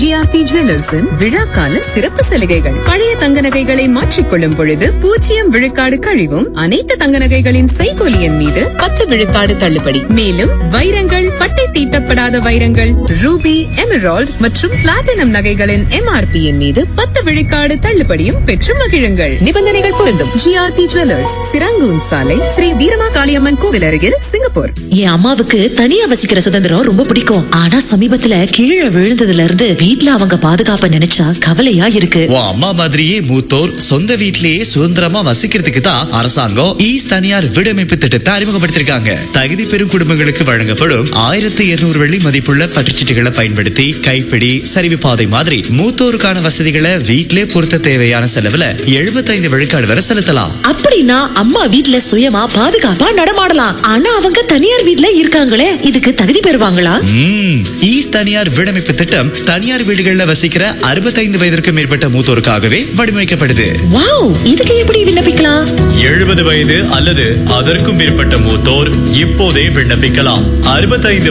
GRT ஜுவல்லர்ஸின் விழாக்கால சிறப்பு சலுகைகள் பழைய தங்க நகைகளை மாற்றிக்கொள்ளும் பொழுது பூஜ்ஜியம் விழுக்காடு கழிவும் அனைத்து தங்க நகைகளின் செய்கொலியின் மீது பத்து விழுக்காடு தள்ளுபடி மேலும் வைரங்கள் பட்டை தீட்டப்படாத வைரங்கள் ரூபி எமரால்ட் மற்றும் பிளாட்டினம் நகைகளின் எம்ஆர்பியின் மீது பத்து விழுக்காடு தள்ளுபடியும் பெற்று மகிழுங்கள் நிபந்தனைகள் பொருந்தும் ஜிஆர்டி ஜுவல்லர்ஸ் சிராங்கூன் சாலை ஸ்ரீ வீரமா காளியம்மன் கோவில் அருகில் சிங்கப்பூர் என் அம்மாவுக்கு தனியா வசிக்கிற சுதந்திரம் ரொம்ப பிடிக்கும் ஆனா சமீபத்துல கீழே விழுந்ததுல இருந்து வீட்ல அவங்க பாதுகாப்ப நினைச்சா கவலையா இருக்கு உன் அம்மா மாதிரியே மூத்தோர் சொந்த வீட்டிலேயே சுதந்திரமா வசிக்கிறதுக்கு தான் அரசாங்கம் ஈஸ் தனியார் வீடமைப்பு திட்டத்தை அறிமுகப்படுத்திருக்காங்க தகுதி பெறும் குடும்பங்களுக்கு வழங்கப்படும் ஆயிரத்தி இருநூறு வெள்ளி மதிப்புள்ள பற்றுச்சீட்டுகளை பயன்படுத்தி கைப்பிடி சரிவு பாதை மாதிரி மூத்தோருக்கான வசதிகளை வீட்டிலே பொருத்த தேவையான செலவுல எழுபத்தைந்து விழுக்காடு வரை செலுத்தலாம் அப்படின்னா அம்மா வீட்ல சுயமா பாதுகாப்பா நடமாடலாம் ஆனா அவங்க தனியார் வீட்ல இருக்காங்களே இதுக்கு தகுதி பெறுவாங்களா ம், ஈஸ் தனியார் வீடமைப்பு திட்டம் தனியார் வீடுகளில் வசிக்கிற அறுபத்தைந்து வயதிற்கு மேற்பட்ட மூத்தோருக்காகவே வடிவமைக்கப்படுது வாவ் இதுக்கு எப்படி விண்ணப்பிக்கலாம் எழுபது வயது அல்லது அதற்கும் மேற்பட்ட மூத்தோர் இப்போதே விண்ணப்பிக்கலாம் அறுபத்தைந்து